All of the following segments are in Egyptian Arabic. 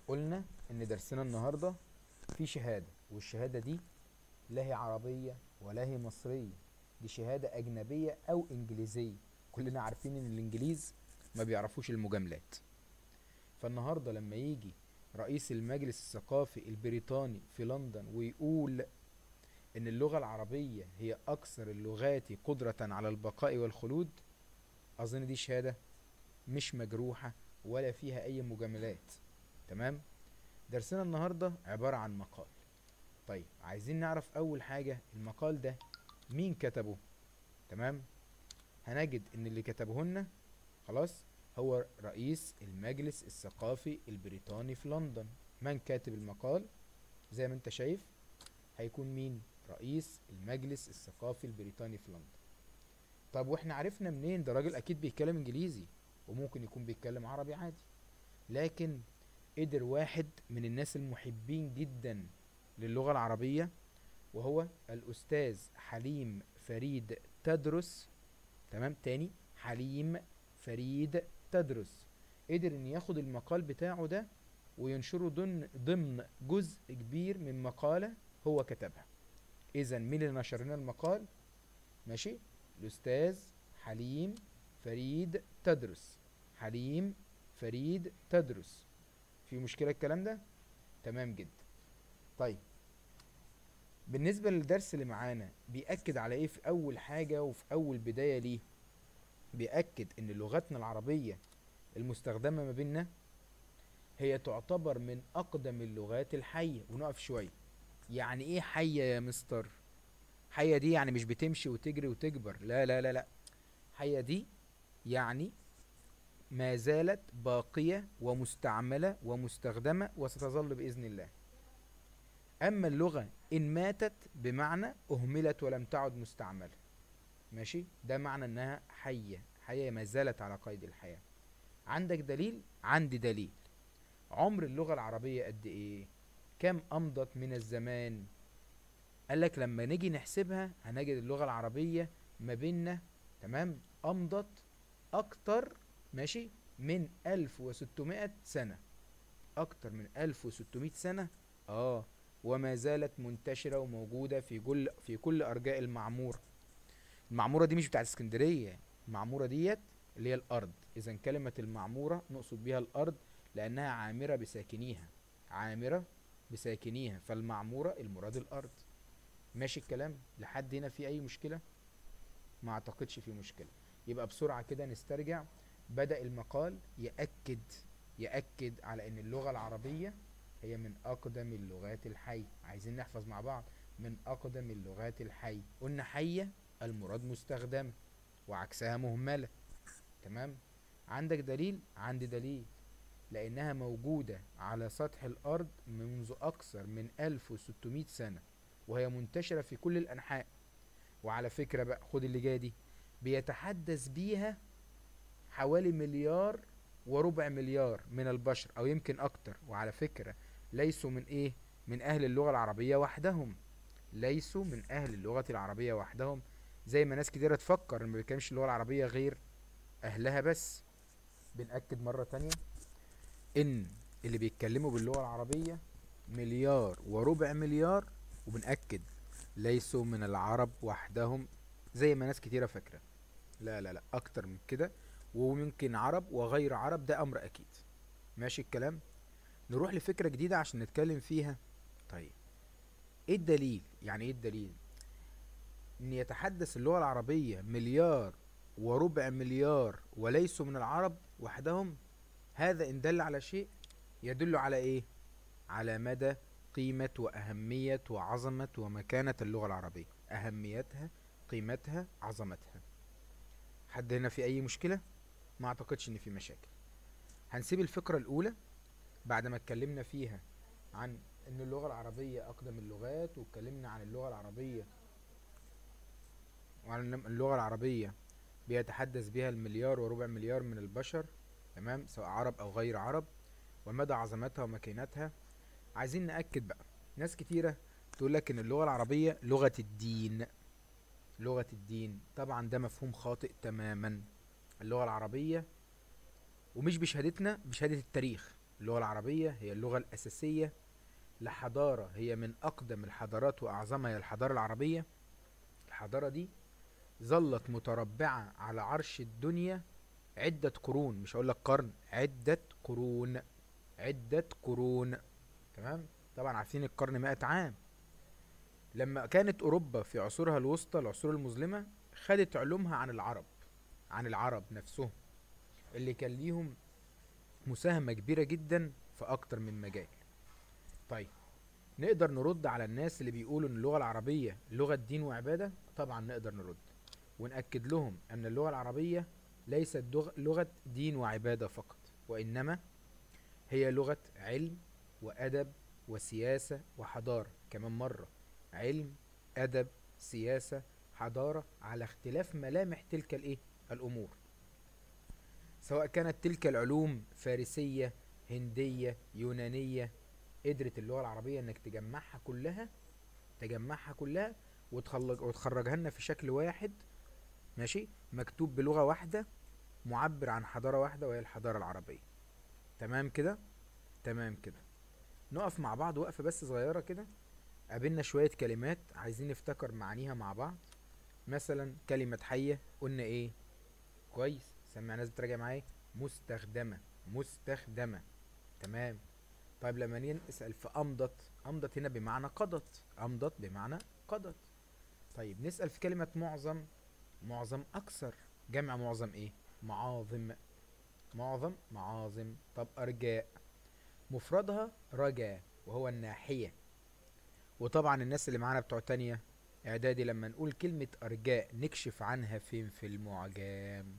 قلنا ان درسنا النهارده في شهاده والشهاده دي لا هي عربيه ولا هي مصريه دي شهاده اجنبيه او انجليزيه كلنا عارفين ان الانجليز ما بيعرفوش المجاملات فالنهارده لما يجي رئيس المجلس الثقافي البريطاني في لندن ويقول ان اللغه العربيه هي اكثر اللغات قدره على البقاء والخلود اظن دي شهاده مش مجروحه ولا فيها اي مجاملات تمام درسنا النهارده عباره عن مقال طيب عايزين نعرف اول حاجه المقال ده مين كتبه تمام هنجد ان اللي كتبه لنا خلاص هو رئيس المجلس الثقافي البريطاني في لندن من كاتب المقال زي ما انت شايف هيكون مين رئيس المجلس الثقافي البريطاني في لندن طب واحنا عرفنا منين ده راجل اكيد بيتكلم انجليزي وممكن يكون بيتكلم عربي عادي لكن قدر واحد من الناس المحبين جدا للغة العربية وهو الأستاذ حليم فريد تدرس تمام تاني حليم فريد تدرس قدر ان ياخد المقال بتاعه ده وينشره ضمن ضمن جزء كبير من مقالة هو كتبها اذا مين اللي نشر لنا المقال ماشي الاستاذ حليم فريد تدرس حليم فريد تدرس في مشكلة الكلام ده تمام جدا طيب بالنسبة للدرس اللي معانا بيأكد على ايه في اول حاجة وفي اول بداية ليه بيأكد ان لغتنا العربية المستخدمة ما بيننا هي تعتبر من اقدم اللغات الحية ونقف شوية يعني ايه حية يا مستر حية دي يعني مش بتمشي وتجري وتكبر لا لا لا لا حية دي يعني ما زالت باقية ومستعملة ومستخدمة وستظل بإذن الله أما اللغة إن ماتت بمعنى أهملت ولم تعد مستعملة ماشي ده معنى إنها حية حية ما زالت على قيد الحياة عندك دليل عندي دليل عمر اللغة العربية قد إيه كم أمضت من الزمان قال لك لما نيجي نحسبها هنجد اللغة العربية ما بيننا تمام أمضت أكتر ماشي من 1600 سنة أكتر من 1600 سنة آه وما زالت منتشرة وموجودة في كل في كل أرجاء المعمورة المعمورة دي مش بتاعت اسكندرية المعمورة ديت اللي هي الأرض إذا كلمة المعمورة نقصد بها الأرض لأنها عامرة بساكنيها عامرة بساكنيها فالمعمورة المراد الأرض ماشي الكلام لحد هنا في أي مشكلة ما أعتقدش في مشكلة يبقى بسرعة كده نسترجع بدأ المقال يأكد يأكد على أن اللغة العربية هي من أقدم اللغات الحي عايزين نحفظ مع بعض من أقدم اللغات الحي قلنا حية المراد مستخدمة وعكسها مهملة تمام عندك دليل عندي دليل لأنها موجودة على سطح الأرض منذ أكثر من 1600 سنة وهي منتشرة في كل الأنحاء وعلى فكرة بقى خد اللي جاية دي بيتحدث بيها حوالي مليار وربع مليار من البشر او يمكن اكتر وعلى فكرة ليسوا من ايه من اهل اللغة العربية وحدهم ليسوا من اهل اللغة العربية وحدهم زي ما ناس كتيرة تفكر ان ما بيتكلمش اللغة العربية غير اهلها بس بنأكد مرة تانية ان اللي بيتكلموا باللغة العربية مليار وربع مليار وبنأكد ليسوا من العرب وحدهم زي ما ناس كتيرة فاكرة لا لا لا اكتر من كده وممكن عرب وغير عرب ده امر اكيد ماشي الكلام نروح لفكرة جديدة عشان نتكلم فيها طيب ايه الدليل يعني ايه الدليل ان يتحدث اللغة العربية مليار وربع مليار وليسوا من العرب وحدهم هذا ان دل على شيء يدل على ايه على مدى قيمة واهمية وعظمة ومكانة اللغة العربية اهميتها قيمتها عظمتها حد هنا في اي مشكلة ما اعتقدش ان في مشاكل هنسيب الفقرة الاولى بعد ما اتكلمنا فيها عن ان اللغة العربية اقدم اللغات واتكلمنا عن اللغة العربية وعن إن اللغة العربية بيتحدث بها المليار وربع مليار من البشر تمام سواء عرب او غير عرب ومدى عظمتها ومكانتها عايزين نأكد بقى ناس كتيرة تقول لك ان اللغة العربية لغة الدين لغة الدين طبعا ده مفهوم خاطئ تماما اللغة العربية ومش بشهادتنا بشهادة التاريخ اللغة العربية هي اللغة الأساسية لحضارة هي من أقدم الحضارات وأعظمها هي الحضارة العربية الحضارة دي ظلت متربعة على عرش الدنيا عدة قرون مش هقول لك قرن عدة قرون عدة قرون تمام طبعا عارفين القرن 100 عام لما كانت أوروبا في عصورها الوسطى العصور المظلمة خدت علومها عن العرب عن العرب نفسهم اللي كان ليهم مساهمة كبيرة جدا في أكتر من مجال طيب نقدر نرد على الناس اللي بيقولوا ان اللغة العربية لغة دين وعبادة طبعا نقدر نرد ونأكد لهم ان اللغة العربية ليست دغ- لغة دين وعبادة فقط وإنما هي لغة علم وأدب وسياسة وحضارة كمان مرة علم أدب سياسة حضارة على اختلاف ملامح تلك الإيه؟ الأمور سواء كانت تلك العلوم فارسية هندية يونانية قدرت اللغة العربية انك تجمعها كلها تجمعها كلها وتخرج وتخرجها لنا في شكل واحد ماشي مكتوب بلغة واحدة معبر عن حضارة واحدة وهي الحضارة العربية تمام كده تمام كده نقف مع بعض وقفة بس صغيرة كده قابلنا شوية كلمات عايزين نفتكر معانيها مع بعض مثلا كلمة حية قلنا ايه كويس سمع ناس بتراجع معايا مستخدمة مستخدمة تمام طيب لما نيجي نسأل في أمضت أمضت هنا بمعنى قضت أمضت بمعنى قضت طيب نسأل في كلمة معظم معظم أكثر جمع معظم إيه معاظم معظم معاظم طب أرجاء مفردها رجاء وهو الناحية وطبعا الناس اللي معانا بتوع تانية إعدادي لما نقول كلمة أرجاء نكشف عنها فين في المعجم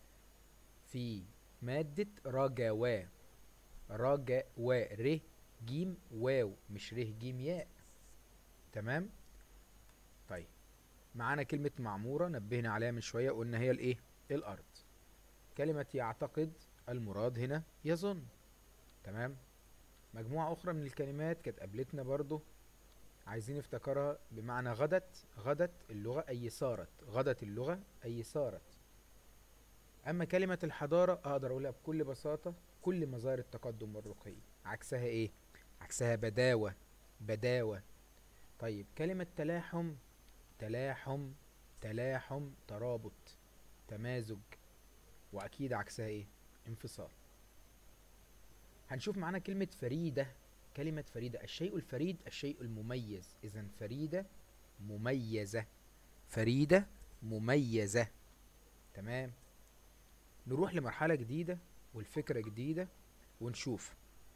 في مادة رجوا رجا و ر جيم واو مش ر جيم ياء تمام طيب معانا كلمة معمورة نبهنا عليها من شوية قلنا هي الايه الارض كلمة يعتقد المراد هنا يظن تمام مجموعة اخرى من الكلمات كانت قابلتنا برضو عايزين نفتكرها بمعنى غدت غدت اللغة اي صارت غدت اللغة اي صارت اما كلمة الحضارة اقدر اقولها بكل بساطة كل مظاهر التقدم والرقي عكسها ايه عكسها بداوة بداوة طيب كلمة تلاحم تلاحم تلاحم ترابط تمازج واكيد عكسها ايه انفصال هنشوف معانا كلمة فريدة كلمة فريدة الشيء الفريد الشيء المميز اذا فريدة مميزة فريدة مميزة تمام نروح لمرحلة جديدة والفكرة جديدة ونشوف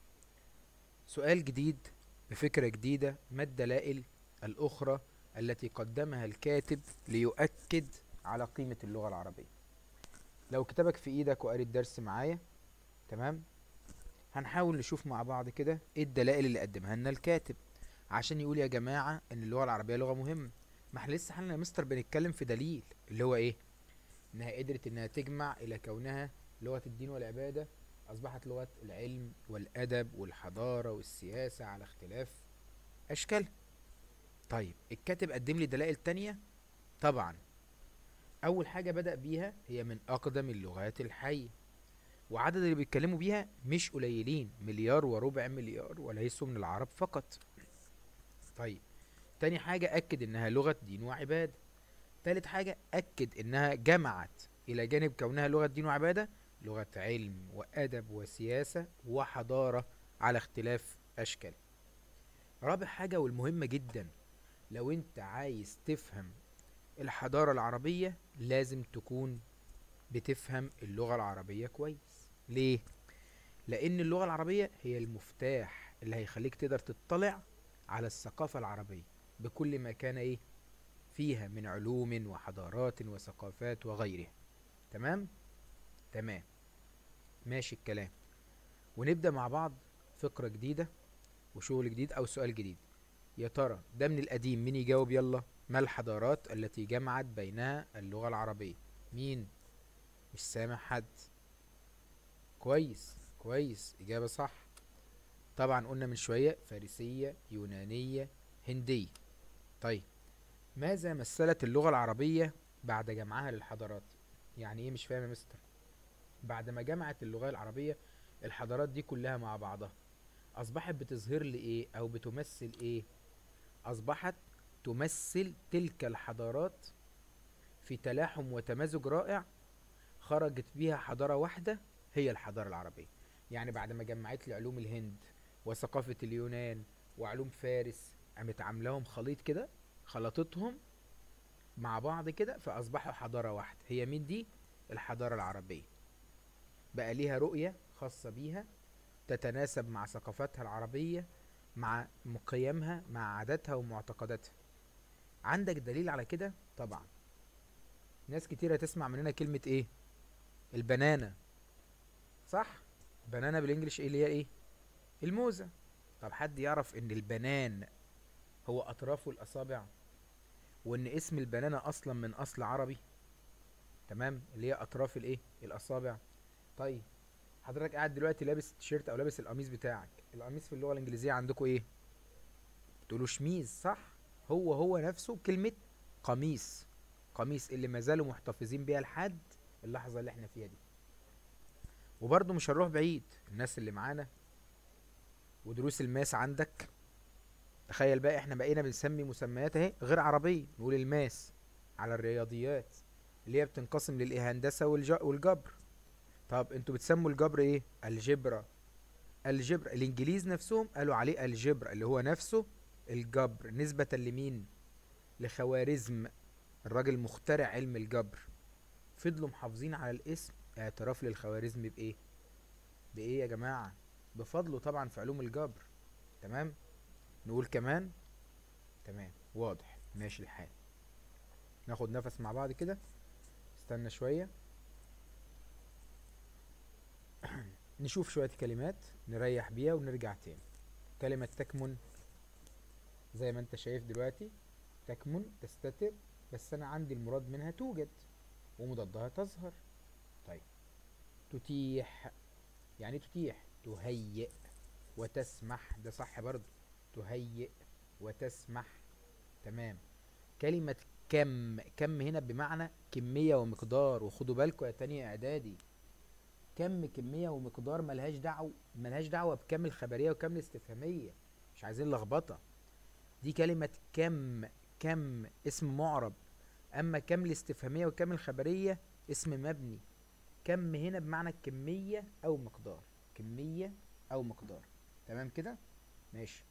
سؤال جديد بفكرة جديدة ما الدلائل الأخرى التي قدمها الكاتب ليؤكد على قيمة اللغة العربية لو كتابك في ايدك وقاري الدرس معايا تمام هنحاول نشوف مع بعض كده ايه الدلائل اللي قدمها لنا الكاتب عشان يقول يا جماعة ان اللغة العربية لغة مهمة ما احنا لسه حالنا يا مستر بنتكلم في دليل اللي هو ايه انها قدرت انها تجمع الى كونها لغة الدين والعبادة اصبحت لغة العلم والادب والحضارة والسياسة على اختلاف اشكالها طيب الكاتب قدم لي دلائل تانية طبعا اول حاجة بدأ بيها هي من اقدم اللغات الحية وعدد اللي بيتكلموا بيها مش قليلين مليار وربع مليار وليسوا من العرب فقط طيب تاني حاجة أكد إنها لغة دين وعبادة تالت حاجة أكد إنها جمعت إلى جانب كونها لغة دين وعبادة لغة علم وأدب وسياسة وحضارة على اختلاف أشكال رابع حاجة والمهمة جدا لو أنت عايز تفهم الحضارة العربية لازم تكون بتفهم اللغة العربية كويس ليه؟ لأن اللغة العربية هي المفتاح اللي هيخليك تقدر تطلع على الثقافة العربية بكل ما كان ايه فيها من علوم وحضارات وثقافات وغيرها تمام تمام ماشي الكلام ونبدأ مع بعض فقرة جديدة وشغل جديد او سؤال جديد يا ترى ده من القديم مين يجاوب يلا ما الحضارات التي جمعت بينها اللغة العربية مين مش سامع حد كويس كويس إجابة صح طبعا قلنا من شوية فارسية يونانية هندية طيب ماذا مثلت اللغة العربية بعد جمعها للحضارات يعني ايه مش فاهم يا مستر بعد ما جمعت اللغة العربية الحضارات دي كلها مع بعضها اصبحت بتظهر لي ايه او بتمثل ايه اصبحت تمثل تلك الحضارات في تلاحم وتمازج رائع خرجت بيها حضارة واحدة هي الحضارة العربية يعني بعد ما جمعت لي علوم الهند وثقافة اليونان وعلوم فارس قامت عاملاهم خليط كده خلطتهم مع بعض كده فأصبحوا حضارة واحدة هي مين دي؟ الحضارة العربية بقى ليها رؤية خاصة بيها تتناسب مع ثقافتها العربية مع قيمها مع عاداتها ومعتقداتها عندك دليل على كده طبعا ناس كتيرة تسمع مننا كلمة ايه البنانة صح بنانة بالانجلش ايه اللي هي ايه الموزة طب حد يعرف ان البنان هو اطرافه الاصابع وان اسم البنانة اصلا من اصل عربي تمام اللي هي اطراف الايه الاصابع طيب حضرتك قاعد دلوقتي لابس التيشيرت او لابس القميص بتاعك القميص في اللغه الانجليزيه عندكم ايه تقولوا شميز صح هو هو نفسه كلمه قميص قميص اللي ما زالوا محتفظين بيها لحد اللحظه اللي احنا فيها دي وبرضه مش هنروح بعيد الناس اللي معانا ودروس الماس عندك تخيل بقى احنا بقينا بنسمي مسميات اهي غير عربيه نقول الماس على الرياضيات اللي هي بتنقسم للهندسه والج- والجبر طب انتوا بتسموا الجبر ايه الجبرا الجبر الانجليز نفسهم قالوا عليه الجبر اللي هو نفسه الجبر نسبة لمين لخوارزم الراجل مخترع علم الجبر فضلوا محافظين على الاسم اعتراف للخوارزم بايه بايه يا جماعة بفضله طبعا في علوم الجبر تمام نقول كمان تمام واضح ماشي الحال ناخد نفس مع بعض كده استنى شوية نشوف شوية كلمات نريح بيها ونرجع تاني كلمة تكمن زي ما انت شايف دلوقتي تكمن تستتر بس انا عندي المراد منها توجد ومضادها تظهر طيب تتيح يعني إيه تتيح تهيئ وتسمح ده صح برضو تهيئ وتسمح تمام كلمة كم كم هنا بمعنى كمية ومقدار وخدوا بالكم يا تانية اعدادي كم كمية ومقدار ملهاش دعوة ملهاش دعوة بكم الخبرية وكم الاستفهامية مش عايزين لخبطة دي كلمة كم كم اسم معرب أما كم الاستفهامية وكم الخبرية اسم مبني كم هنا بمعنى الكمية أو مقدار كمية أو مقدار تمام كده ماشي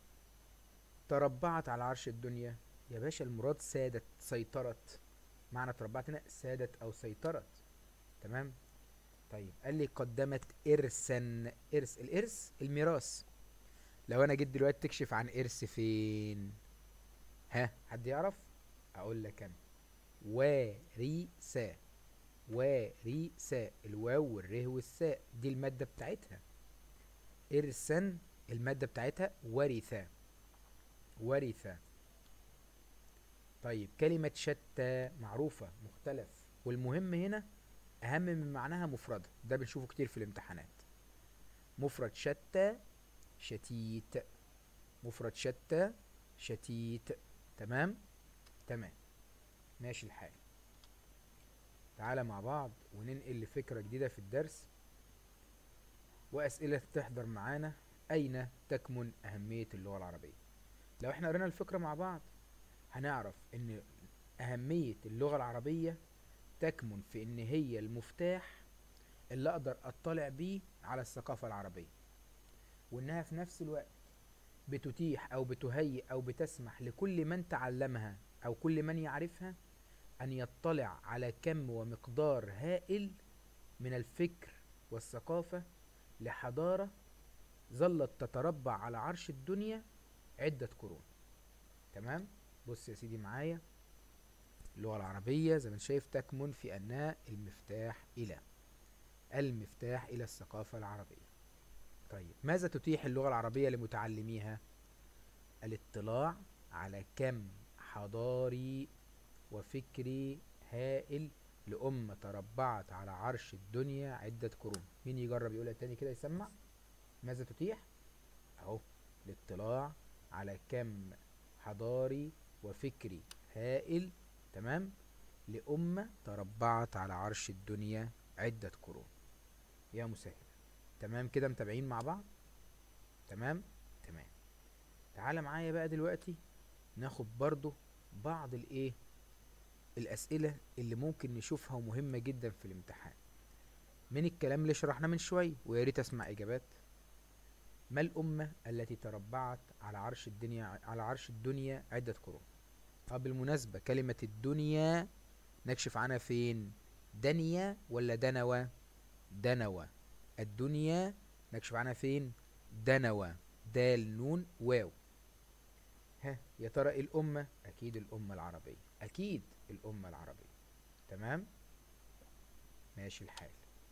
تربعت على عرش الدنيا يا باشا المراد سادت سيطرت معنى تربعت هنا سادت أو سيطرت تمام طيب قال لي قدمت ارثا ارث الارث الميراث لو انا جيت دلوقتي تكشف عن ارث فين ها حد يعرف اقول لك انا وارثا وارثا الواو والره والساء دي المادة بتاعتها ارثا المادة بتاعتها ورثا ورثا طيب كلمة شتى معروفة مختلف والمهم هنا اهم من معناها مفردة ده بنشوفه كتير في الامتحانات مفرد شتى شتيت مفرد شتى شتيت تمام تمام ماشي الحال تعالى مع بعض وننقل لفكرة جديدة في الدرس وأسئلة تحضر معانا أين تكمن أهمية اللغة العربية لو احنا قرينا الفكرة مع بعض هنعرف ان أهمية اللغة العربية تكمن في ان هي المفتاح اللي اقدر اطلع بيه على الثقافة العربية وانها في نفس الوقت بتتيح او بتهيئ او بتسمح لكل من تعلمها او كل من يعرفها ان يطلع على كم ومقدار هائل من الفكر والثقافة لحضارة ظلت تتربع على عرش الدنيا عدة قرون تمام بص يا سيدي معايا اللغة العربية زي ما انت شايف تكمن في أنها المفتاح إلى المفتاح إلى الثقافة العربية طيب ماذا تتيح اللغة العربية لمتعلميها الاطلاع على كم حضاري وفكري هائل لأمة تربعت على عرش الدنيا عدة قرون مين يجرب يقولها تاني كده يسمع ماذا تتيح اهو الاطلاع على كم حضاري وفكري هائل تمام لأمة تربعت على عرش الدنيا عدة قرون يا مسهل تمام كده متابعين مع بعض تمام تمام تعالى معايا بقى دلوقتي ناخد برضو بعض الايه الاسئله اللي ممكن نشوفها ومهمه جدا في الامتحان من الكلام اللي شرحناه من شويه ويا ريت اسمع اجابات ما الامه التي تربعت على عرش الدنيا على عرش الدنيا عده قرون اه بالمناسبه كلمه الدنيا نكشف عنها فين دنيا ولا دنوة دنوة الدنيا نكشف عنها فين دنوة دال نون واو ها يا ترى ايه الأمة أكيد الأمة العربية أكيد الأمة العربية تمام ماشي الحال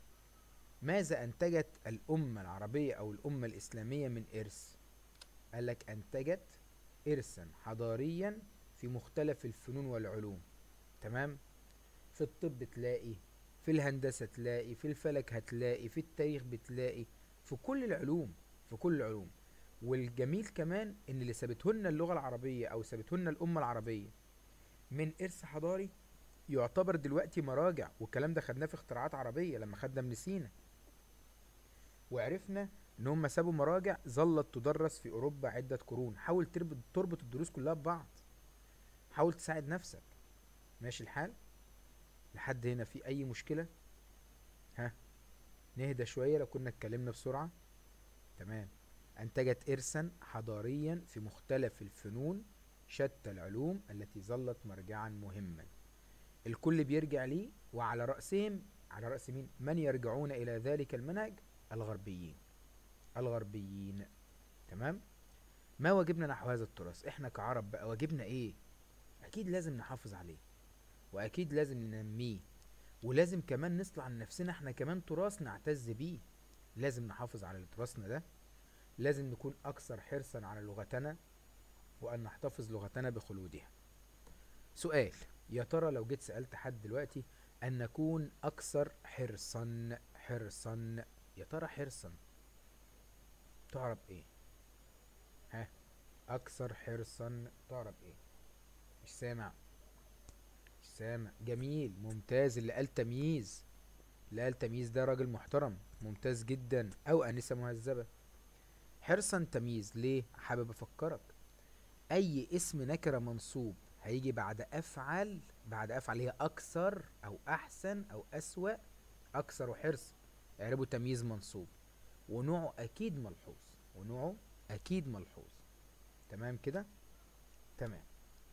ماذا أنتجت الأمة العربية أو الأمة الإسلامية من إرث قال لك أنتجت إرثا حضاريا في مختلف الفنون والعلوم تمام في الطب تلاقي في الهندسة تلاقي في الفلك هتلاقي في التاريخ بتلاقي في كل العلوم في كل العلوم والجميل كمان ان اللي سابتهن اللغة العربية او سابتهن الامة العربية من ارث حضاري يعتبر دلوقتي مراجع والكلام ده خدناه في اختراعات عربية لما خدنا من سينا وعرفنا ان هم سابوا مراجع ظلت تدرس في اوروبا عدة قرون حاول تربط تربط الدروس كلها ببعض حاول تساعد نفسك ماشي الحال لحد هنا في اي مشكلة ها نهدى شوية لو كنا اتكلمنا بسرعة تمام انتجت ارثا حضاريا في مختلف الفنون شتى العلوم التي ظلت مرجعا مهما الكل بيرجع ليه وعلى رأسهم على رأس مين من يرجعون الى ذلك المنهج الغربيين الغربيين تمام ما واجبنا نحو هذا التراث احنا كعرب بقى واجبنا ايه اكيد لازم نحافظ عليه واكيد لازم ننميه ولازم كمان نصنع لنفسنا احنا كمان تراث نعتز بيه لازم نحافظ على تراثنا ده لازم نكون اكثر حرصا على لغتنا وان نحتفظ لغتنا بخلودها سؤال يا ترى لو جيت سألت حد دلوقتي ان نكون اكثر حرصا حرصا يا ترى حرصا تعرف ايه ها اكثر حرصا تعرف ايه مش سامع مش سامع جميل ممتاز اللي قال تمييز اللي قال تمييز ده راجل محترم ممتاز جدا او انسه مهذبه حرصا تمييز ليه حابب افكرك اي اسم نكره منصوب هيجي بعد افعل بعد افعل هي اكثر او احسن او اسوأ اكثر حرص اعربوا تمييز منصوب ونوعه اكيد ملحوظ ونوعه اكيد ملحوظ تمام كده تمام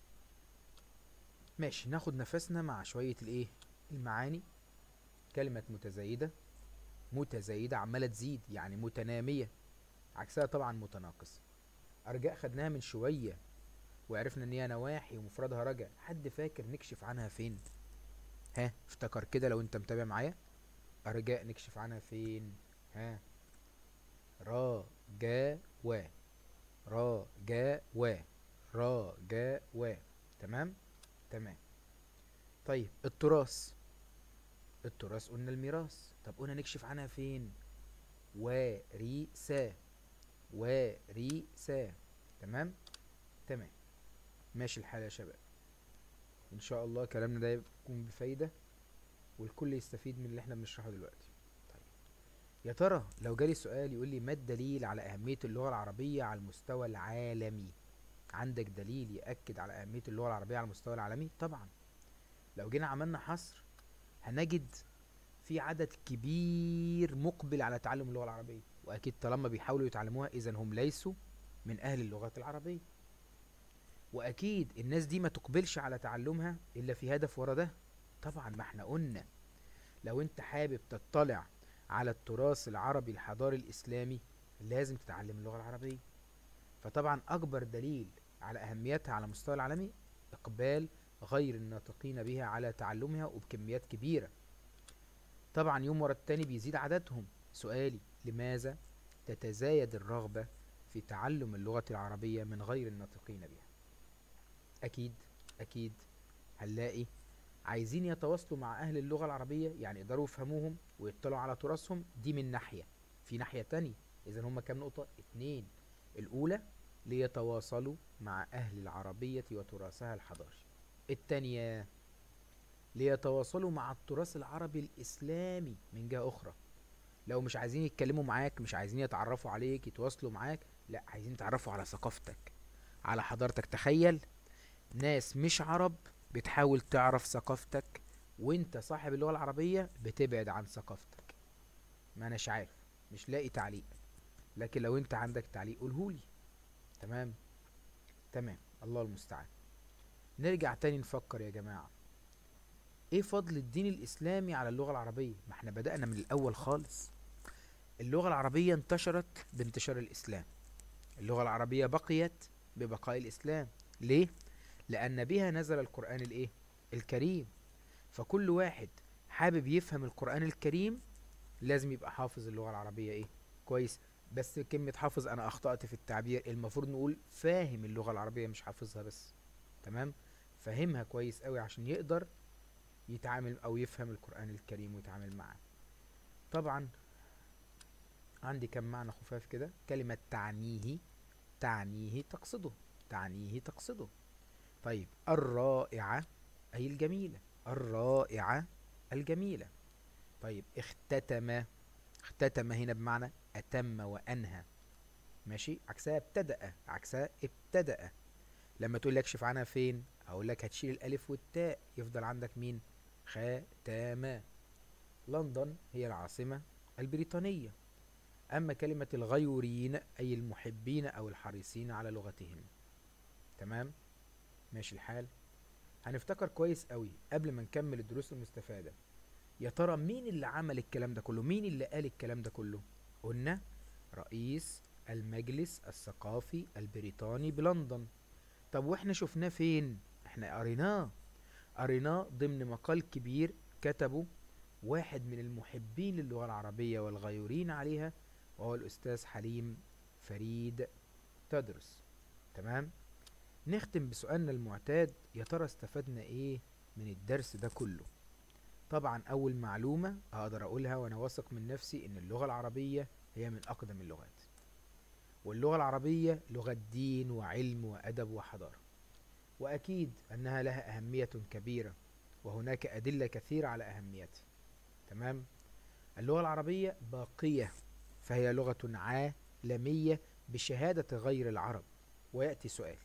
ماشي ناخد نفسنا مع شوية الايه المعاني كلمة متزايدة متزايدة عمالة تزيد يعني متنامية عكسها طبعا متناقص أرجاء خدناها من شوية وعرفنا ان هي نواحي ومفردها رجع حد فاكر نكشف عنها فين ها افتكر كده لو انت متابع معايا أرجاء نكشف عنها فين ها را جا و را جا و را جا و تمام تمام طيب التراث التراث قلنا الميراث طب قلنا نكشف عنها فين وارثة وارثة تمام تمام ماشي الحال يا شباب ان شاء الله كلامنا ده يكون بفايدة والكل يستفيد من اللي احنا بنشرحه دلوقتي طيب يا ترى لو جالي سؤال يقول لي ما الدليل على أهمية اللغة العربية على المستوى العالمي عندك دليل يأكد على أهمية اللغة العربية على المستوى العالمي طبعا لو جينا عملنا حصر هنجد في عدد كبير مقبل على تعلم اللغة العربية وأكيد طالما بيحاولوا يتعلموها إذا هم ليسوا من أهل اللغات العربية وأكيد الناس دي ما تقبلش على تعلمها إلا في هدف ورا ده طبعا ما احنا قلنا لو انت حابب تطلع على التراث العربي الحضاري الإسلامي لازم تتعلم اللغة العربية فطبعا أكبر دليل على أهميتها على المستوى العالمي إقبال غير الناطقين بها على تعلمها وبكميات كبيرة طبعا يوم ورا التاني بيزيد عددهم سؤالي لماذا تتزايد الرغبة في تعلم اللغة العربية من غير الناطقين بها أكيد أكيد هنلاقي عايزين يتواصلوا مع أهل اللغة العربية يعني يقدروا يفهموهم ويطلعوا على تراثهم دي من ناحية في ناحية تانية إذا هما كام نقطة؟ اتنين الأولى ليتواصلوا مع أهل العربية وتراثها الحضاري التانية ليتواصلوا مع التراث العربي الإسلامي من جهة أخرى لو مش عايزين يتكلموا معاك مش عايزين يتعرفوا عليك يتواصلوا معاك لا عايزين يتعرفوا على ثقافتك على حضارتك تخيل ناس مش عرب بتحاول تعرف ثقافتك وانت صاحب اللغة العربية بتبعد عن ثقافتك ما اناش عارف مش لاقي تعليق لكن لو انت عندك تعليق قولهولي تمام تمام الله المستعان نرجع تاني نفكر يا جماعة ايه فضل الدين الاسلامي على اللغة العربية ما احنا بدأنا من الاول خالص اللغة العربية انتشرت بانتشار الاسلام اللغة العربية بقيت ببقاء الاسلام ليه لان بها نزل القرآن الايه الكريم فكل واحد حابب يفهم القرآن الكريم لازم يبقى حافظ اللغة العربية ايه كويس بس كلمة حافظ انا اخطأت في التعبير المفروض نقول فاهم اللغة العربية مش حافظها بس تمام فاهمها كويس قوي عشان يقدر يتعامل او يفهم القرآن الكريم ويتعامل معاه طبعا عندي كم معنى خفاف كده كلمة تعنيه تعنيه تقصده تعنيه تقصده طيب الرائعة أي الجميلة الرائعة الجميلة طيب اختتم اختتم هنا بمعنى أتم وأنهى ماشي عكسها ابتدأ عكسها ابتدأ لما تقول لي اكشف عنها فين اقول لك هتشيل الالف والتاء يفضل عندك مين ختام لندن هي العاصمة البريطانية اما كلمة الغيورين اي المحبين او الحريصين على لغتهم تمام ماشي الحال هنفتكر كويس قوي قبل ما نكمل الدروس المستفادة يا ترى مين اللي عمل الكلام ده كله مين اللي قال الكلام ده كله قلنا رئيس المجلس الثقافي البريطاني بلندن طب واحنا شفناه فين احنا قريناه قريناه ضمن مقال كبير كتبه واحد من المحبين للغة العربية والغيورين عليها وهو الأستاذ حليم فريد تدرس تمام نختم بسؤالنا المعتاد يا ترى استفدنا ايه من الدرس ده كله طبعا اول معلومة اقدر اقولها وانا واثق من نفسي ان اللغة العربية هي من اقدم اللغات واللغة العربية لغة دين وعلم وادب وحضارة واكيد انها لها اهمية كبيرة وهناك ادلة كثيرة على اهميتها تمام اللغة العربية باقية فهي لغة عالمية بشهادة غير العرب ويأتي سؤال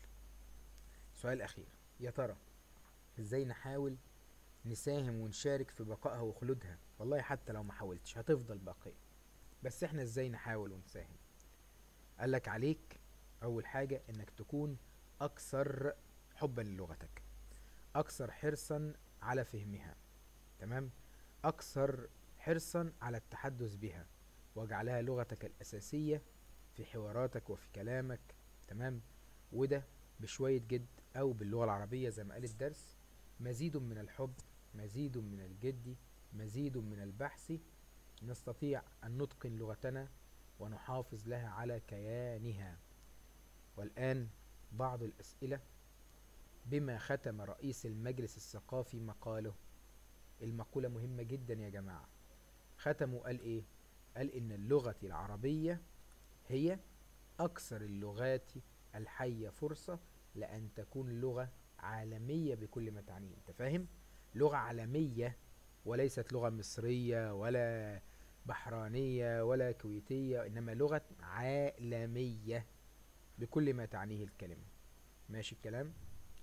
سؤال أخير يا ترى ازاي نحاول نساهم ونشارك في بقائها وخلودها والله حتى لو ما حاولتش هتفضل باقية بس احنا ازاي نحاول ونساهم قالك عليك اول حاجة انك تكون اكثر حبا للغتك اكثر حرصا على فهمها تمام اكثر حرصا على التحدث بها واجعلها لغتك الاساسية في حواراتك وفي كلامك تمام وده بشوية جد او باللغة العربية زي ما قال الدرس مزيد من الحب مزيد من الجد مزيد من البحث نستطيع ان نتقن لغتنا ونحافظ لها على كيانها والان بعض الاسئلة بما ختم رئيس المجلس الثقافي مقاله المقولة مهمة جدا يا جماعة ختمه قال ايه قال ان اللغة العربية هي اكثر اللغات الحية فرصة لان تكون لغة عالمية بكل ما تعنيه انت فاهم لغة عالمية وليست لغة مصرية ولا بحرانية ولا كويتية انما لغة عالمية بكل ما تعنيه الكلمة ماشي الكلام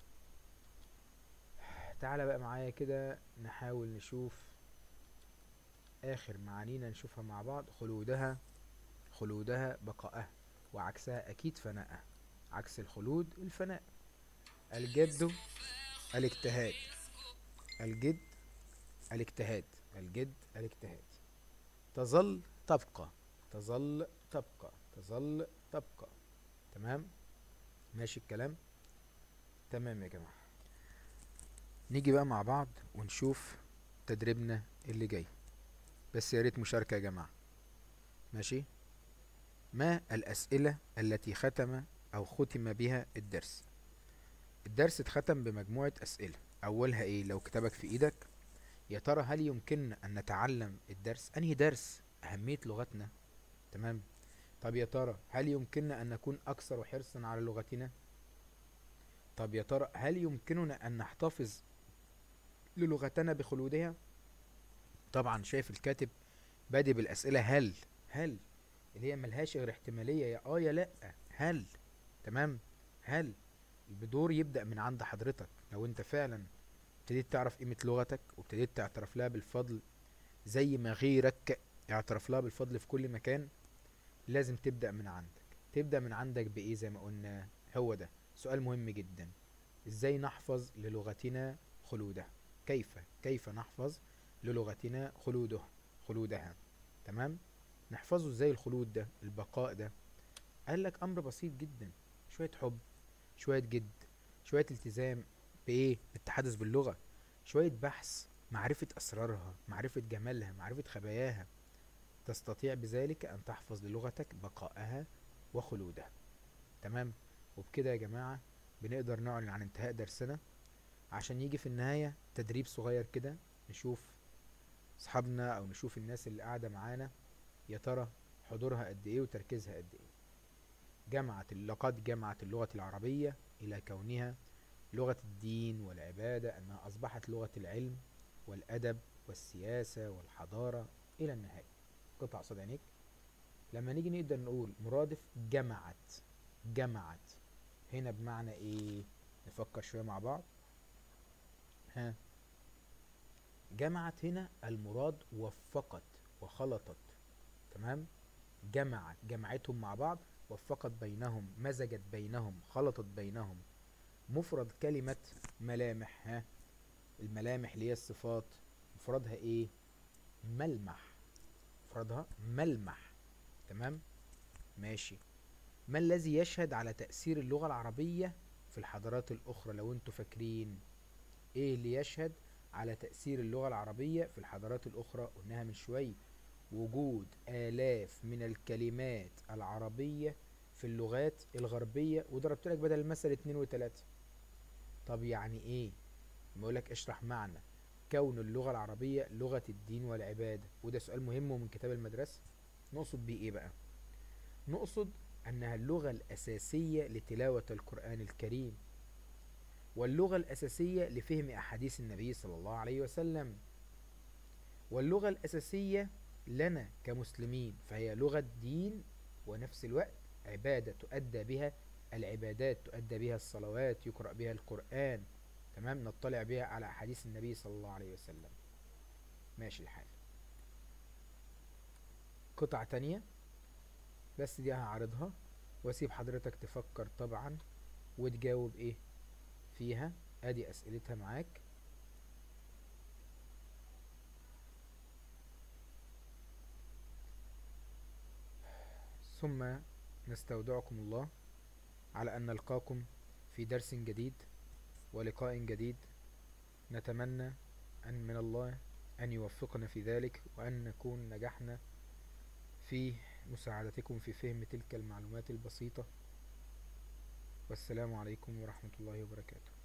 تعالى بقى معايا كده نحاول نشوف اخر معانينا نشوفها مع بعض خلودها خلودها بقاءها وعكسها اكيد فناءها عكس الخلود الفناء الجد الاجتهاد الجد الاجتهاد الجد الاجتهاد تظل تبقى تظل تبقى تظل تبقى تمام ماشي الكلام تمام يا جماعة نيجي بقى مع بعض ونشوف تدريبنا اللي جاي بس يا ريت مشاركة يا جماعة ماشي ما الأسئلة التي ختم أو ختم بها الدرس الدرس اتختم بمجموعة أسئلة أولها إيه لو كتابك في إيدك يا ترى هل يمكننا أن نتعلم الدرس أنهي درس أهمية لغتنا تمام طب يا ترى هل يمكننا أن نكون أكثر حرصا على لغتنا طب يا ترى هل يمكننا أن نحتفظ للغتنا بخلودها طبعا شايف الكاتب بادئ بالاسئله هل هل اللي هي ملهاش غير احتماليه يا اه يا لا هل تمام هل البدور يبدا من عند حضرتك لو انت فعلا ابتديت تعرف قيمه لغتك وابتديت تعترف لها بالفضل زي ما غيرك اعترف لها بالفضل في كل مكان لازم تبدا من عندك تبدا من عندك بايه زي ما قلنا هو ده سؤال مهم جدا ازاي نحفظ للغتنا خلودها كيف كيف نحفظ للغتنا خلودها خلودها تمام نحفظه ازاي الخلود ده البقاء ده قال لك امر بسيط جدا شويه حب شويه جد شويه التزام بايه بالتحدث باللغه شويه بحث معرفه اسرارها معرفه جمالها معرفه خباياها تستطيع بذلك ان تحفظ للغتك بقائها وخلودها تمام وبكده يا جماعه بنقدر نعلن عن انتهاء درسنا عشان يجي في النهايه تدريب صغير كده نشوف اصحابنا او نشوف الناس اللي قاعده معانا يا ترى حضورها قد ايه وتركيزها قد ايه جمعت لقد جمعت اللغة العربية إلى كونها لغة الدين والعبادة أنها أصبحت لغة العلم والأدب والسياسة والحضارة إلى النهاية قطع قصاد عينيك لما نيجي نقدر نقول مرادف جمعت جمعت هنا بمعنى ايه نفكر شوية مع بعض ها جمعت هنا المراد وفقت وخلطت تمام جمعت جمعتهم مع بعض وفقت بينهم مزجت بينهم خلطت بينهم مفرد كلمة ملامح ها الملامح اللي هي الصفات مفردها ايه ملمح مفردها ملمح تمام ماشي ما الذي يشهد على تأثير اللغة العربية في الحضارات الأخرى لو انتوا فاكرين ايه اللي يشهد على تأثير اللغة العربية في الحضارات الأخرى قلناها من شوية وجود آلاف من الكلمات العربية في اللغات الغربية وضربت لك بدل المثل اتنين وتلاتة طب يعني ايه بقولك اشرح معنى كون اللغة العربية لغة الدين والعبادة وده سؤال مهم ومن كتاب المدرسة نقصد بيه ايه بقى نقصد انها اللغة الاساسية لتلاوة القرآن الكريم واللغة الاساسية لفهم احاديث النبي صلى الله عليه وسلم واللغة الاساسية لنا كمسلمين فهي لغة دين ونفس الوقت عبادة تؤدى بها العبادات تؤدى بها الصلوات يقرأ بها القرآن تمام نطلع بها على أحاديث النبي صلى الله عليه وسلم ماشي الحال قطعة تانية بس دي هعرضها واسيب حضرتك تفكر طبعا وتجاوب ايه فيها ادي اسئلتها معاك ثم نستودعكم الله على أن نلقاكم في درس جديد ولقاء جديد نتمنى أن من الله أن يوفقنا في ذلك وأن نكون نجحنا في مساعدتكم في فهم تلك المعلومات البسيطة والسلام عليكم ورحمة الله وبركاته